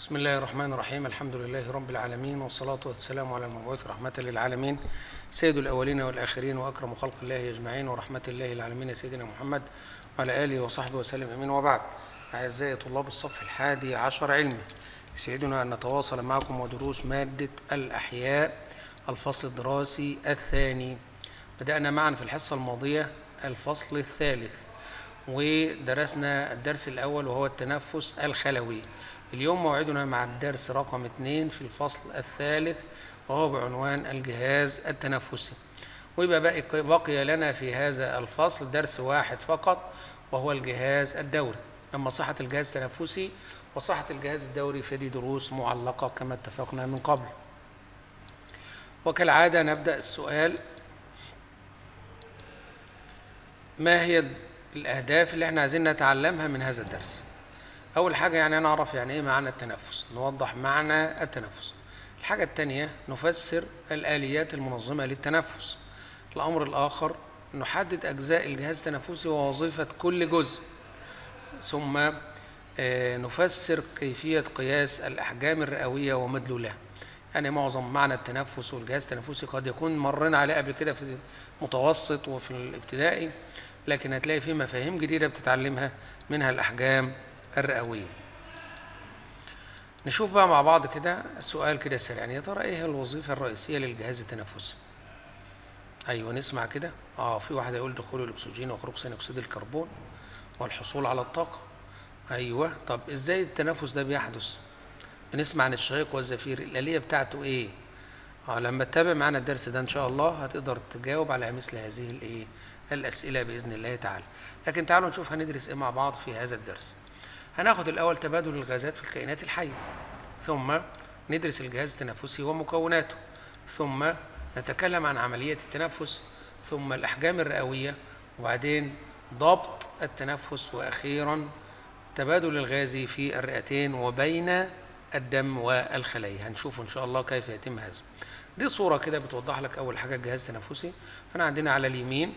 بسم الله الرحمن الرحيم الحمد لله رب العالمين والصلاة والسلام على المبعوث رحمة للعالمين سيد الأولين والآخرين وأكرم خلق الله أجمعين ورحمة الله العالمين سيدنا محمد وعلى آله وصحبه وسلم أمين وبعد أعزائي طلاب الصف الحادي عشر علمي يسعدنا أن نتواصل معكم ودروس مادة الأحياء الفصل الدراسي الثاني بدأنا معا في الحصة الماضية الفصل الثالث ودرسنا الدرس الأول وهو التنفس الخلوي اليوم موعدنا مع الدرس رقم اثنين في الفصل الثالث وهو بعنوان الجهاز التنفسي ويبقى باقي بقي لنا في هذا الفصل درس واحد فقط وهو الجهاز الدوري أما صحة الجهاز التنفسي وصحة الجهاز الدوري فدي دروس معلقة كما اتفقنا من قبل وكالعادة نبدأ السؤال ما هي الأهداف اللي احنا عايزين نتعلمها من هذا الدرس أول حاجة يعني نعرف يعني إيه معنى التنفس نوضح معنى التنفس الحاجة الثانية نفسر الآليات المنظمة للتنفس الأمر الآخر نحدد أجزاء الجهاز التنفسي ووظيفة كل جزء ثم نفسر كيفية قياس الأحجام الرئوية ومدلولها يعني معظم معنى التنفس والجهاز التنفسي قد يكون مرينا عليه قبل كده في المتوسط وفي الابتدائي لكن هتلاقي فيه مفاهيم جديدة بتتعلمها منها الأحجام الرئوية نشوف بقى مع بعض كده سؤال كده سريع يا ترى ايه الوظيفة الرئيسية للجهاز التنفسي ايوه نسمع كده اه في واحد يقول دخول الاكسجين وخروج ثاني اكسيد الكربون والحصول على الطاقة ايوه طب ازاي التنفس ده بيحدث بنسمع عن الشهيق والزفير الآلية بتاعته ايه اه لما تتابع معانا الدرس ده ان شاء الله هتقدر تجاوب على مثل هذه الايه الأسئلة بإذن الله تعالى لكن تعالوا نشوف هندرس إيه مع بعض في هذا الدرس هناخد الأول تبادل الغازات في الكائنات الحية ثم ندرس الجهاز التنفسي ومكوناته ثم نتكلم عن عملية التنفس ثم الأحجام الرئوية وبعدين ضبط التنفس وأخيرا تبادل الغاز في الرئتين وبين الدم والخلايا هنشوف إن شاء الله كيف يتم هذا دي صورة كده بتوضح لك أول حاجة الجهاز التنفسي فأنا عندنا على اليمين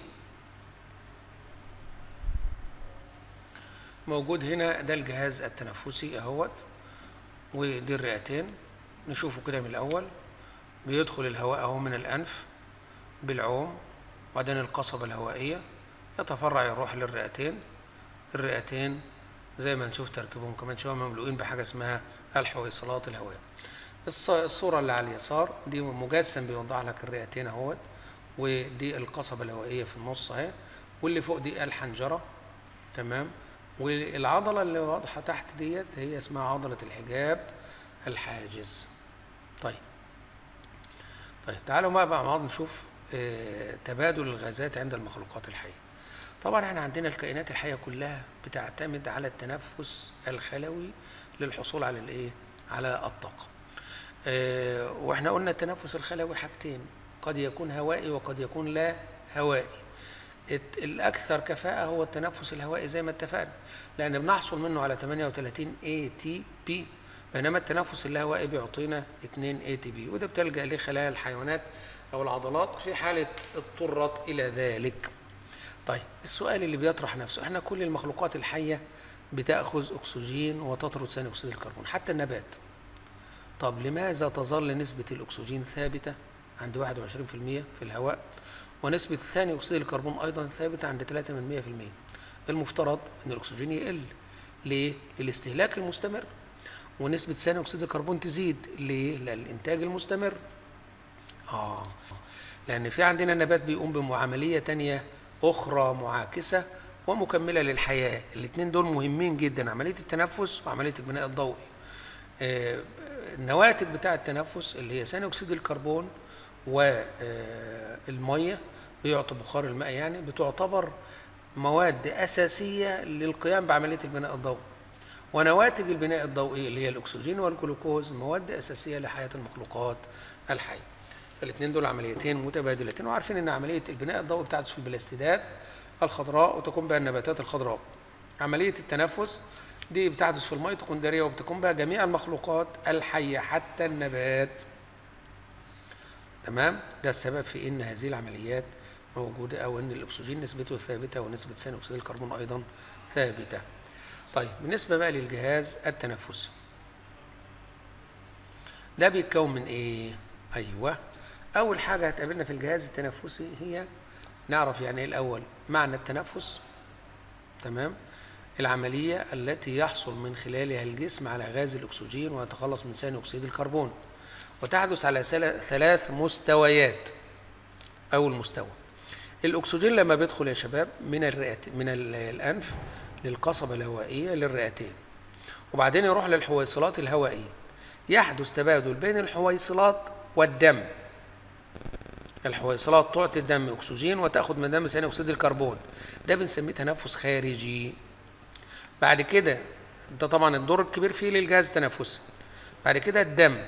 موجود هنا ده الجهاز التنفسي اهوت ودي الرئتين نشوفه كده من الاول بيدخل الهواء اهو من الانف بالعوم وبعدين القصبة الهوائية يتفرع يروح للرئتين الرئتين زي ما نشوف تركيبهم كمان شوية مملوئين بحاجة اسمها الحويصلات الهوائية الصورة اللي على اليسار دي مجسم بيوضح لك الرئتين اهوت ودي القصبة الهوائية في النص اهي واللي فوق دي الحنجرة تمام والعضله اللي واضحه تحت ديت هي اسمها عضله الحجاب الحاجز طيب طيب تعالوا بقى مع بعض نشوف آه تبادل الغازات عند المخلوقات الحيه طبعا احنا عندنا الكائنات الحيه كلها بتعتمد على التنفس الخلوي للحصول على الايه على الطاقه آه واحنا قلنا التنفس الخلوي حاجتين قد يكون هوائي وقد يكون لا هوائي الاكثر كفاءه هو التنفس الهوائي زي ما اتفقنا لان بنحصل منه على 38 اي تي بي بينما التنفس اللاهوائي بيعطينا 2 اي تي بي وده بتلجا اليه خلايا الحيوانات او العضلات في حاله اضطرت الى ذلك طيب السؤال اللي بيطرح نفسه احنا كل المخلوقات الحيه بتاخذ اكسجين وتطرد ثاني اكسيد الكربون حتى النبات طب لماذا تظل نسبه الاكسجين ثابته عند 21% في الهواء ونسبة ثاني أكسيد الكربون أيضا ثابتة عند 3 من 100% المفترض أن الأكسجين يقل ليه؟ للاستهلاك المستمر ونسبة ثاني أكسيد الكربون تزيد ليه؟ للإنتاج المستمر آه لأن في عندنا نبات بيقوم بعملية تانية أخرى معاكسة ومكملة للحياة الاثنين دول مهمين جدا عملية التنفس وعملية البناء الضوئي آه النواتج بتاع التنفس اللي هي ثاني أكسيد الكربون والميه بيعطي بخار الماء يعني بتعتبر مواد اساسيه للقيام بعمليه البناء الضوئي ونواتج البناء الضوئي اللي هي الاكسجين والجلوكوز مواد اساسيه لحياه المخلوقات الحيه الاثنين دول عمليتين متبادلتين وعارفين ان عمليه البناء الضوئي بتحدث في البلاستيدات الخضراء وتقوم بها النباتات الخضراء عمليه التنفس دي بتحدث في الميتوكوندريا وبتقوم بها جميع المخلوقات الحيه حتى النبات تمام ده السبب في ان هذه العمليات موجوده او ان الاكسجين نسبته ثابته ونسبه ثاني اكسيد الكربون ايضا ثابته طيب بالنسبه بقى للجهاز التنفسي ده بيتكون من ايه ايوه اول حاجه هتقابلنا في الجهاز التنفسي هي نعرف يعني ايه الاول معنى التنفس تمام العمليه التي يحصل من خلالها الجسم على غاز الاكسجين ويتخلص من ثاني اكسيد الكربون وتحدث على سل- ثلاث مستويات اول مستوى الاكسجين لما بيدخل يا شباب من الرئت من ال- الانف للقصبه الهوائيه للرئتين وبعدين يروح للحويصلات الهوائيه يحدث تبادل بين الحويصلات والدم الحويصلات تعطي الدم اكسجين وتاخذ من الدم ثاني اكسيد الكربون ده بنسميه تنفس خارجي بعد كده ده طبعا الدور الكبير فيه للجهاز التنفسي بعد كده الدم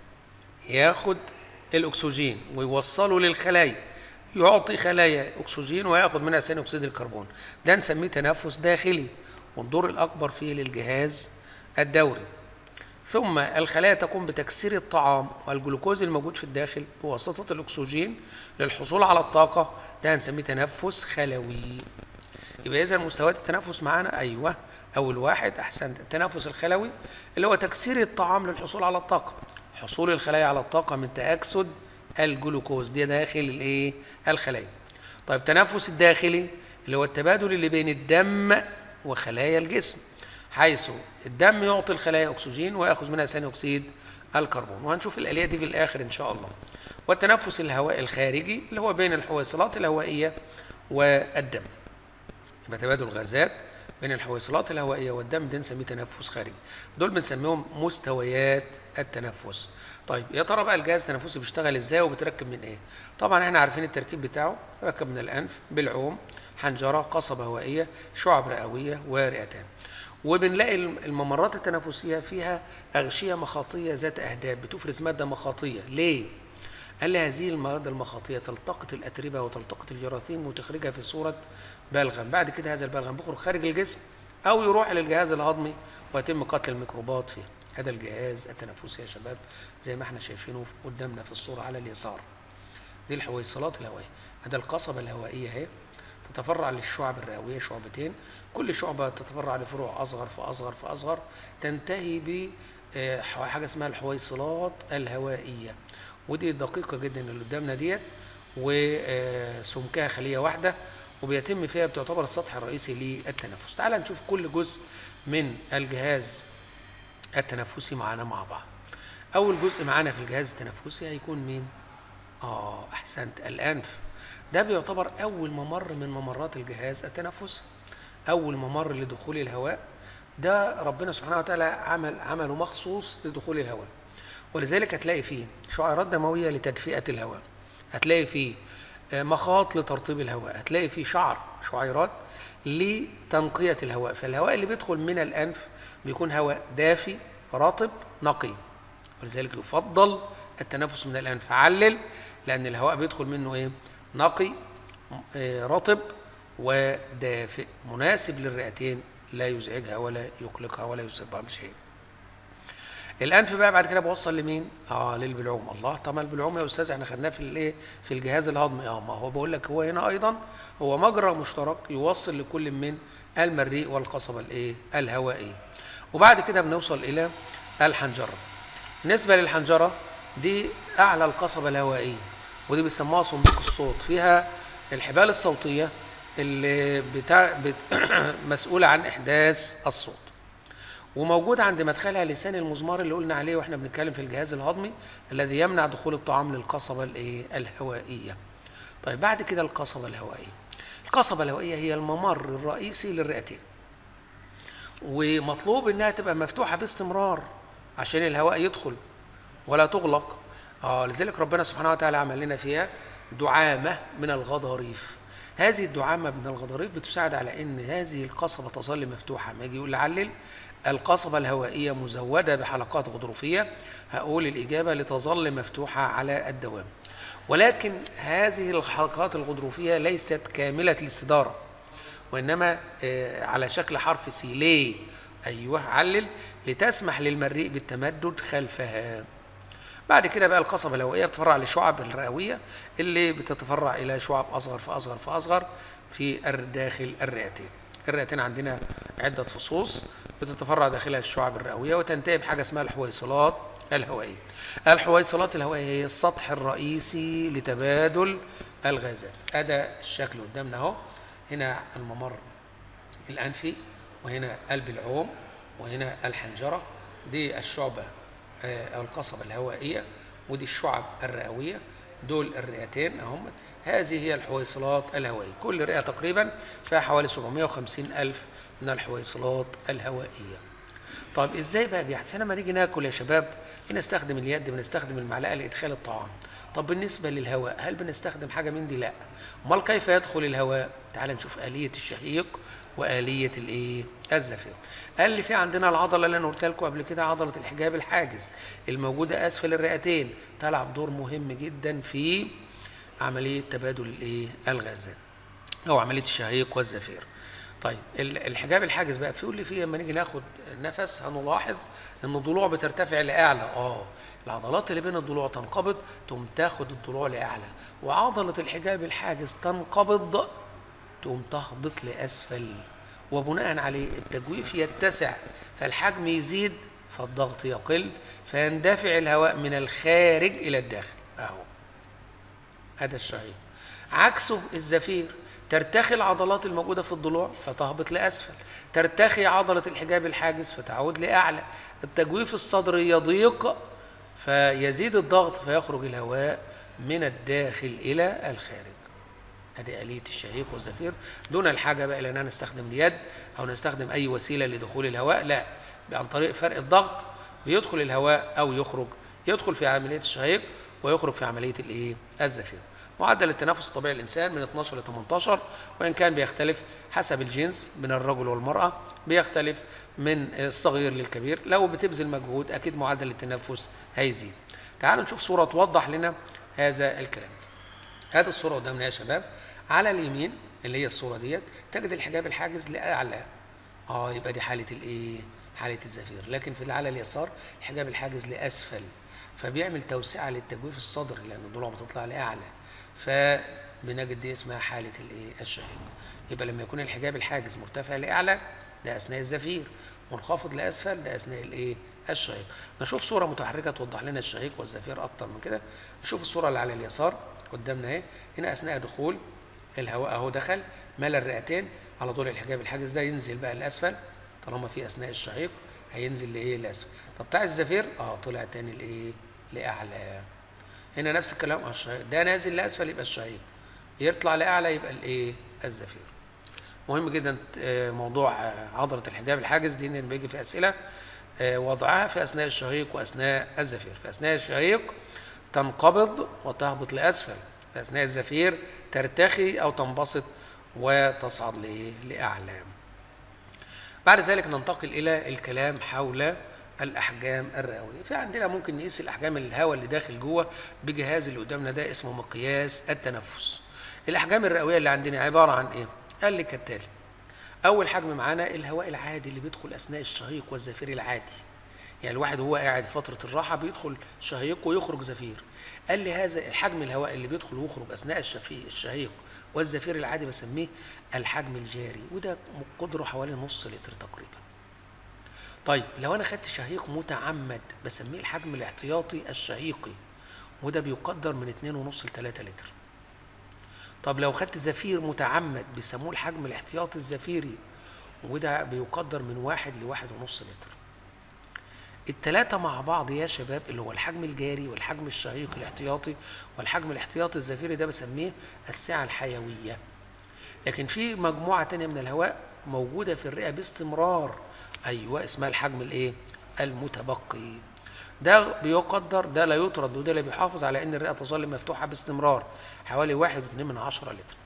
ياخد الاكسجين ويوصله للخلايا يعطي خلايا اكسجين وياخد منها ثاني اكسيد الكربون ده نسميه تنفس داخلي والدور الاكبر فيه للجهاز الدوري ثم الخلايا تقوم بتكسير الطعام والجلوكوز الموجود في الداخل بواسطة الأكسجين للحصول على الطاقة ده هنسميه تنفس خلوي يبقى إذا مستويات التنفس معانا أيوه أول واحد أحسنت التنفس الخلوي اللي هو تكسير الطعام للحصول على الطاقة حصول الخلايا على الطاقة من تأكسد الجلوكوز دي داخل الإيه الخلايا طيب التنفس الداخلي اللي هو التبادل اللي بين الدم وخلايا الجسم حيث الدم يعطي الخلايا اكسجين وياخذ منها ثاني اكسيد الكربون وهنشوف الاليه دي في الاخر ان شاء الله والتنفس الهوائي الخارجي اللي هو بين الحويصلات الهوائيه والدم يبقى تبادل غازات بين الحويصلات الهوائيه والدم ده نسميه تنفس خارجي دول بنسميهم مستويات التنفس طيب يا ترى بقى الجهاز التنفسي بيشتغل ازاي وبيتركب من ايه طبعا احنا عارفين التركيب بتاعه يركب من الانف بالعوم حنجره قصبه هوائيه شعب رئويه ورئتان وبنلاقي الممرات التنفسيه فيها اغشيه مخاطيه ذات اهداب بتفرز ماده مخاطيه ليه قال لي هذه المواد المخاطيه تلتقط الاتربه وتلتقط الجراثيم وتخرجها في صوره بلغم بعد كده هذا البلغم بيخرج خارج الجسم او يروح للجهاز الهضمي ويتم قتل الميكروبات فيه هذا الجهاز التنفسي يا شباب زي ما احنا شايفينه قدامنا في الصوره على اليسار دي الحويصلات الهوائيه هذا القصبه الهوائيه اهي تتفرع للشعب الرئويه شعبتين كل شعبه تتفرع لفروع اصغر فاصغر فاصغر تنتهي ب حاجه اسمها الحويصلات الهوائيه ودي دقيقه جدا اللي قدامنا ديت وسمكها خليه واحده وبيتم فيها بتعتبر السطح الرئيسي للتنفس تعال نشوف كل جزء من الجهاز التنفسي معانا مع بعض اول جزء معانا في الجهاز التنفسي هيكون مين اه احسنت الانف ده بيعتبر اول ممر من ممرات الجهاز التنفسي اول ممر لدخول الهواء ده ربنا سبحانه وتعالى عمل عمله مخصوص لدخول الهواء ولذلك هتلاقي فيه شعيرات دمويه لتدفئه الهواء هتلاقي فيه مخاط لترطيب الهواء هتلاقي فيه شعر شعيرات لتنقيه الهواء فالهواء اللي بيدخل من الانف بيكون هواء دافي رطب نقي ولذلك يفضل التنفس من الانف علل لان الهواء بيدخل منه ايه نقي رطب ودافئ مناسب للرئتين لا يزعجها ولا يقلقها ولا يصيبها بشيء الانف بقى بعد كده بوصل لمين اه للبلعوم الله طب البلعوم يا استاذ احنا خدناه في الايه في الجهاز الهضمي اه ما هو بقول لك هو هنا ايضا هو مجرى مشترك يوصل لكل من المريء والقصبه الايه الهوائيه وبعد كده بنوصل الى الحنجره بالنسبه للحنجره دي اعلى القصبه الهوائيه ودي بيسموها صندوق الصوت فيها الحبال الصوتيه اللي بتاع بت مسؤوله عن احداث الصوت وموجود عند مدخلها لسان المزمار اللي قلنا عليه واحنا بنتكلم في الجهاز الهضمي الذي يمنع دخول الطعام للقصبه الايه الهوائيه طيب بعد كده القصبه الهوائيه القصبه الهوائيه هي الممر الرئيسي للرئتين ومطلوب انها تبقى مفتوحه باستمرار عشان الهواء يدخل ولا تغلق اه لذلك ربنا سبحانه وتعالى عمل لنا فيها دعامه من الغضاريف هذه الدعامه من الغضاريف بتساعد على ان هذه القصبه تظل مفتوحه ما يجي يقول لعلل القصبة الهوائية مزودة بحلقات غضروفية هقول الإجابة لتظل مفتوحة على الدوام ولكن هذه الحلقات الغضروفية ليست كاملة الاستدارة وإنما على شكل حرف سي ليه أيوه علل لتسمح للمريء بالتمدد خلفها بعد كده بقى القصبة الهوائية بتفرع للشعب الرئوية اللي بتتفرع إلى شعب أصغر فأصغر فأصغر في داخل الرئتين الرئتين عندنا عدة فصوص بتتفرع داخلها الشعب الرئوية وتنتهي بحاجة اسمها الحويصلات الهوائية الحويصلات الهوائية هي السطح الرئيسي لتبادل الغازات هذا الشكل قدامنا اهو هنا الممر الأنفي وهنا قلب العوم وهنا الحنجرة دي الشعبة آه، أو القصبة الهوائية ودي الشعب الرئوية دول الرئتين اهم هذه هي الحويصلات الهوائية كل رئة تقريبا فيها حوالي 750 ألف من الحويصلات الهوائية طب ازاي بقى بيحدث لما نيجي ناكل يا شباب بنستخدم اليد بنستخدم المعلقه لادخال الطعام طب بالنسبه للهواء هل بنستخدم حاجه من دي لا امال كيف يدخل الهواء تعال نشوف اليه الشهيق واليه الايه الزفير قال لي في عندنا العضله اللي انا قلت لكم قبل كده عضله الحجاب الحاجز الموجوده اسفل الرئتين تلعب دور مهم جدا في عمليه تبادل الايه الغازات او عمليه الشهيق والزفير طيب الحجاب الحاجز بقى في لي فيه لما نيجي ناخد نفس هنلاحظ ان الضلوع بترتفع لاعلى اه العضلات اللي بين الضلوع تنقبض تقوم تاخد الضلوع لاعلى وعضله الحجاب الحاجز تنقبض تقوم تهبط لاسفل وبناء عليه التجويف يتسع فالحجم يزيد فالضغط يقل فيندفع الهواء من الخارج الى الداخل اهو هذا الشهيق عكسه الزفير ترتخي العضلات الموجودة في الضلوع فتهبط لأسفل ترتخي عضلة الحجاب الحاجز فتعود لأعلى التجويف الصدري يضيق فيزيد الضغط فيخرج الهواء من الداخل إلى الخارج هذه آلية الشهيق والزفير دون الحاجة بقى إلى أن نستخدم اليد أو نستخدم أي وسيلة لدخول الهواء لا عن طريق فرق الضغط بيدخل الهواء أو يخرج يدخل في عملية الشهيق ويخرج في عملية الإيه الزفير معدل التنفس الطبيعي للإنسان من 12 ل 18 وإن كان بيختلف حسب الجنس من الرجل والمرأة بيختلف من الصغير للكبير لو بتبذل مجهود أكيد معدل التنفس هيزيد تعالوا نشوف صورة توضح لنا هذا الكلام هذه الصورة قدامنا يا شباب على اليمين اللي هي الصورة ديت تجد الحجاب الحاجز لأعلى اه يبقى دي حالة الايه حالة الزفير لكن في على اليسار الحجاب الحاجز لأسفل فبيعمل توسعة للتجويف الصدري لأن الضلوع بتطلع لأعلى فبنجد دي اسمها حالة الايه الشهيق يبقى لما يكون الحجاب الحاجز مرتفع لأعلى ده أثناء الزفير منخفض لأسفل ده أثناء الايه الشهيق نشوف صورة متحركة توضح لنا الشهيق والزفير أكتر من كده نشوف الصورة اللي على اليسار قدامنا اهي هنا أثناء دخول الهواء أهو دخل ملا الرئتين على طول الحجاب الحاجز ده ينزل بقى لأسفل طالما في أثناء الشهيق هينزل لإيه لأسفل طب بتاع الزفير اه طلع تاني لإيه لأعلى هنا نفس الكلام اه الشهيق ده نازل لاسفل يبقى الشهيق يطلع لاعلى يبقى الايه الزفير مهم جدا آه، موضوع آه، عضله الحجاب الحاجز دي ان بيجي في اسئله آه، وضعها في اثناء الشهيق واثناء الزفير في اثناء الشهيق تنقبض وتهبط لاسفل في اثناء الزفير ترتخي او تنبسط وتصعد لاعلى بعد ذلك ننتقل الى الكلام حول الاحجام الرئويه في عندنا ممكن نقيس الاحجام الهواء اللي داخل جوه بجهاز اللي قدامنا ده اسمه مقياس التنفس الاحجام الرئويه اللي عندنا عباره عن ايه قال لي كالتالي اول حجم معانا الهواء العادي اللي بيدخل اثناء الشهيق والزفير العادي يعني الواحد وهو قاعد فتره الراحه بيدخل شهيق ويخرج زفير قال لي هذا الحجم الهواء اللي بيدخل ويخرج اثناء الشهيق والزفير العادي بسميه الحجم الجاري وده قدره حوالي نص لتر تقريبا طيب لو انا خدت شهيق متعمد بسميه الحجم الاحتياطي الشهيقي وده بيقدر من 2.5 ل 3 لتر طب لو خدت زفير متعمد بيسموه الحجم الاحتياطي الزفيري وده بيقدر من واحد لواحد ونص لتر التلاتة مع بعض يا شباب اللي هو الحجم الجاري والحجم الشهيق الاحتياطي والحجم الاحتياطي الزفيري ده بسميه السعة الحيوية لكن في مجموعة تانية من الهواء موجودة في الرئة باستمرار أيوة اسمها الحجم الإيه؟ المتبقي ده بيقدر ده لا يطرد وده اللي بيحافظ على ان الرئه تظل مفتوحه باستمرار حوالي واحد واتنين من عشرة لتر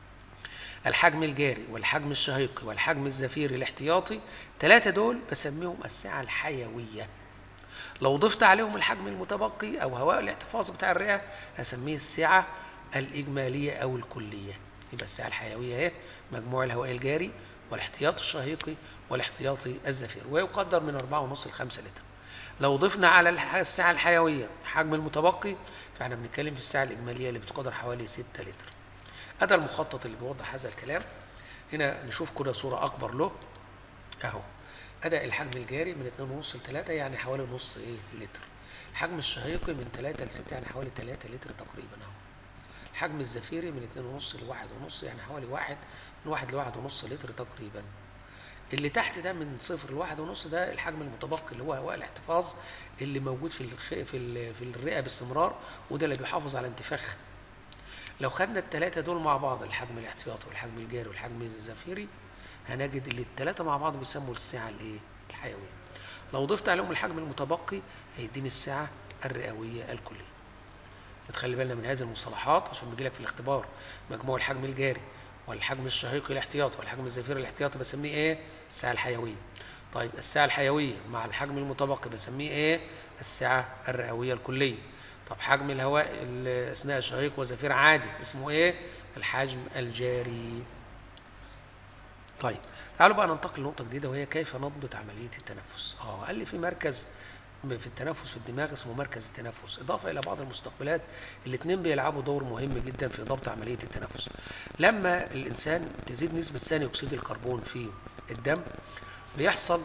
الحجم الجاري والحجم الشهيقي والحجم الزفيري الاحتياطي ثلاثة دول بسميهم السعة الحيوية لو ضفت عليهم الحجم المتبقي أو هواء الاحتفاظ بتاع الرئة هسميه السعة الإجمالية أو الكلية يبقى السعة الحيوية اهي مجموع الهواء الجاري والاحتياط الشهيقي والاحتياطي الزفير ويقدر من 4.5 ل 5 لتر لو ضفنا على السعة الحيوية حجم المتبقي فاحنا بنتكلم في السعة الإجمالية اللي بتقدر حوالي 6 لتر هذا المخطط اللي بيوضح هذا الكلام هنا نشوف كده صورة أكبر له أهو أداء الحجم الجاري من 2.5 ل 3 يعني حوالي نص إيه لتر الحجم الشهيقي من 3 ل 6 يعني حوالي 3 لتر تقريبا أهو الحجم الزفيري من 2.5 ل 1.5 يعني حوالي 1 من 1 ل 1.5 لتر تقريبا اللي تحت ده من صفر لواحد ونص ده الحجم المتبقي اللي هو هواء الاحتفاظ اللي موجود في الخ... في ال... في الرئه باستمرار وده اللي بيحافظ على انتفاخ لو خدنا الثلاثه دول مع بعض الحجم الاحتياطي والحجم الجاري والحجم الزفيري هنجد ان الثلاثه مع بعض بيسموا السعه الايه الحيويه لو ضفت عليهم الحجم المتبقي هيديني السعه الرئويه الكليه فتخلي بالنا من هذه المصطلحات عشان بيجي لك في الاختبار مجموع الحجم الجاري والحجم الشهيقي الاحتياطي والحجم الزفيري الاحتياطي بسميه ايه السعه الحيويه طيب السعه الحيويه مع الحجم المتبقي بسميه ايه السعه الرئويه الكليه طب حجم الهواء اثناء الشهيق وزفير عادي اسمه ايه الحجم الجاري طيب تعالوا بقى ننتقل لنقطه جديده وهي كيف نضبط عمليه التنفس اه قال لي في مركز في التنفس في الدماغ اسمه مركز التنفس إضافة إلى بعض المستقبلات الاثنين بيلعبوا دور مهم جدا في ضبط عملية التنفس لما الإنسان تزيد نسبة ثاني أكسيد الكربون في الدم بيحصل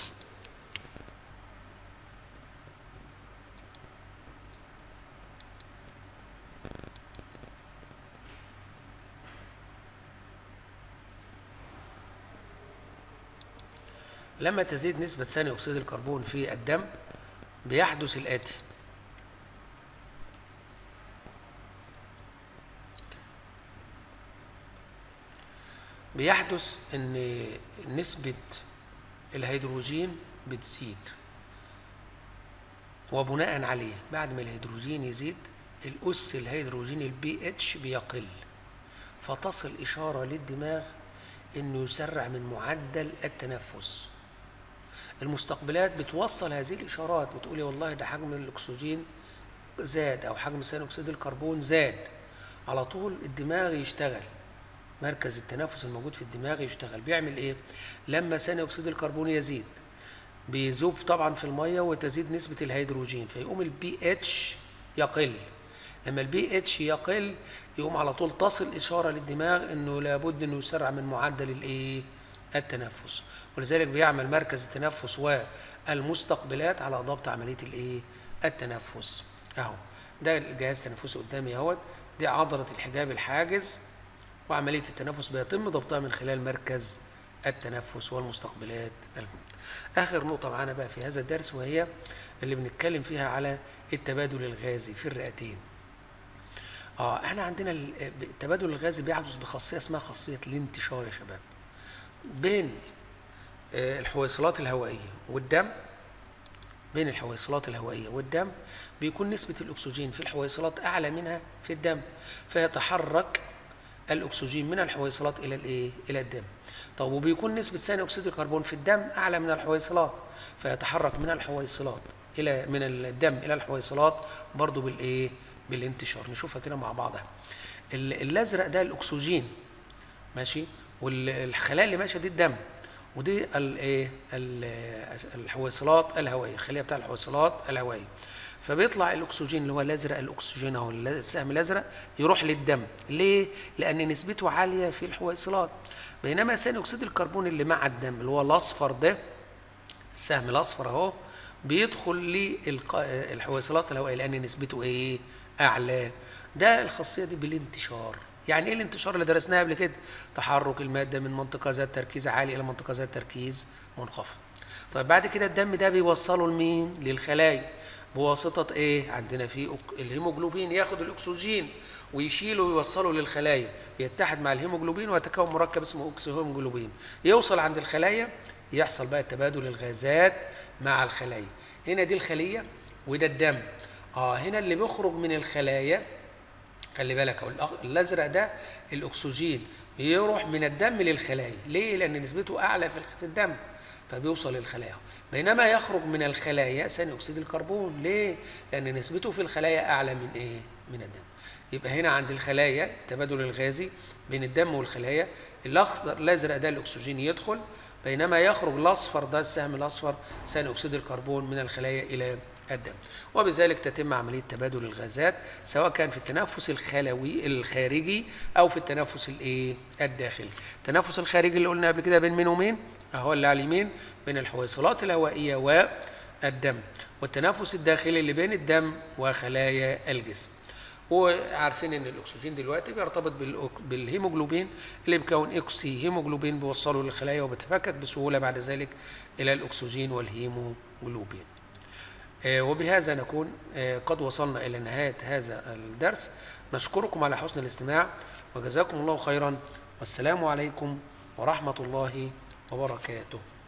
لما تزيد نسبة ثاني أكسيد الكربون في الدم بيحدث الآتي بيحدث ان نسبة الهيدروجين بتزيد وبناء عليه بعد ما الهيدروجين يزيد الأس الهيدروجين البي اتش بيقل فتصل إشارة للدماغ إنه يسرع من معدل التنفس المستقبلات بتوصل هذه الإشارات بتقول يا والله ده حجم الأكسجين زاد أو حجم ثاني أكسيد الكربون زاد على طول الدماغ يشتغل مركز التنفس الموجود في الدماغ يشتغل بيعمل ايه لما ثاني اكسيد الكربون يزيد بيذوب طبعا في الميه وتزيد نسبه الهيدروجين فيقوم البي اتش يقل لما البي اتش يقل يقوم على طول تصل اشاره للدماغ انه لابد انه يسرع من معدل الايه التنفس ولذلك بيعمل مركز التنفس والمستقبلات على ضبط عمليه الايه التنفس اهو ده الجهاز التنفسي قدامي اهوت دي عضله الحجاب الحاجز وعملية التنفس بيتم ضبطها من خلال مركز التنفس والمستقبلات آخر نقطة معانا بقى في هذا الدرس وهي اللي بنتكلم فيها على التبادل الغازي في الرئتين اه احنا عندنا التبادل الغازي بيحدث بخاصية اسمها خاصية الانتشار يا شباب بين الحويصلات الهوائية والدم بين الحويصلات الهوائية والدم بيكون نسبة الأكسجين في الحويصلات أعلى منها في الدم فيتحرك الاكسجين من الحويصلات الى الايه الى الدم طب وبيكون نسبه ثاني اكسيد الكربون في الدم اعلى من الحويصلات فيتحرك من الحويصلات الى من الدم الى الحويصلات برضو بالايه بالانتشار نشوفها كده مع بعضها الازرق ده الاكسجين ماشي والخلايا اللي ماشيه دي الدم ودي الايه الحويصلات الهوائيه الخليه بتاع الحويصلات الهوائيه فبيطلع الاكسجين اللي هو الازرق الاكسجين او السهم الازرق يروح للدم ليه لان نسبته عاليه في الحويصلات بينما ثاني اكسيد الكربون اللي مع الدم اللي هو الاصفر ده السهم الاصفر اهو بيدخل للحويصلات الهوائيه لان نسبته ايه اعلى ده الخاصيه دي بالانتشار يعني ايه الانتشار اللي درسناه قبل كده تحرك الماده من منطقه ذات تركيز عالي الى منطقه ذات تركيز منخفض طيب بعد كده الدم ده بيوصله لمين للخلايا بواسطة إيه؟ عندنا في الهيموجلوبين ياخد الأكسجين ويشيله ويوصله للخلايا يتحد مع الهيموجلوبين ويتكون مركب اسمه أكسهيموجلوبين يوصل عند الخلايا يحصل بقى تبادل الغازات مع الخلايا هنا دي الخلية وده الدم اه هنا اللي بيخرج من الخلايا خلي بالك الازرق ده الاكسجين بيروح من الدم للخلايا ليه لان نسبته اعلى في الدم فبيوصل للخلايا بينما يخرج من الخلايا ثاني اكسيد الكربون ليه لان نسبته في الخلايا اعلى من ايه من الدم يبقى هنا عند الخلايا التبادل الغازي بين الدم والخلايا الاخضر الازرق ده الاكسجين يدخل بينما يخرج الاصفر ده السهم الاصفر ثاني اكسيد الكربون من الخلايا الى الدم وبذلك تتم عملية تبادل الغازات سواء كان في التنفس الخلوي الخارجي أو في التنفس الإيه الداخلي التنفس الخارجي اللي قلنا قبل كده بين مين ومين أهو اللي على اليمين بين الحويصلات الهوائية والدم والتنفس الداخلي اللي بين الدم وخلايا الجسم وعارفين ان الاكسجين دلوقتي بيرتبط بالأك- بالهيموجلوبين اللي بيكون اكسي هيموجلوبين بيوصله للخلايا وبتفكك بسهوله بعد ذلك الى الاكسجين والهيموجلوبين آه، وبهذا نكون آه، قد وصلنا الى نهايه هذا الدرس نشكركم على حسن الاستماع وجزاكم الله خيرا والسلام عليكم ورحمه الله وبركاته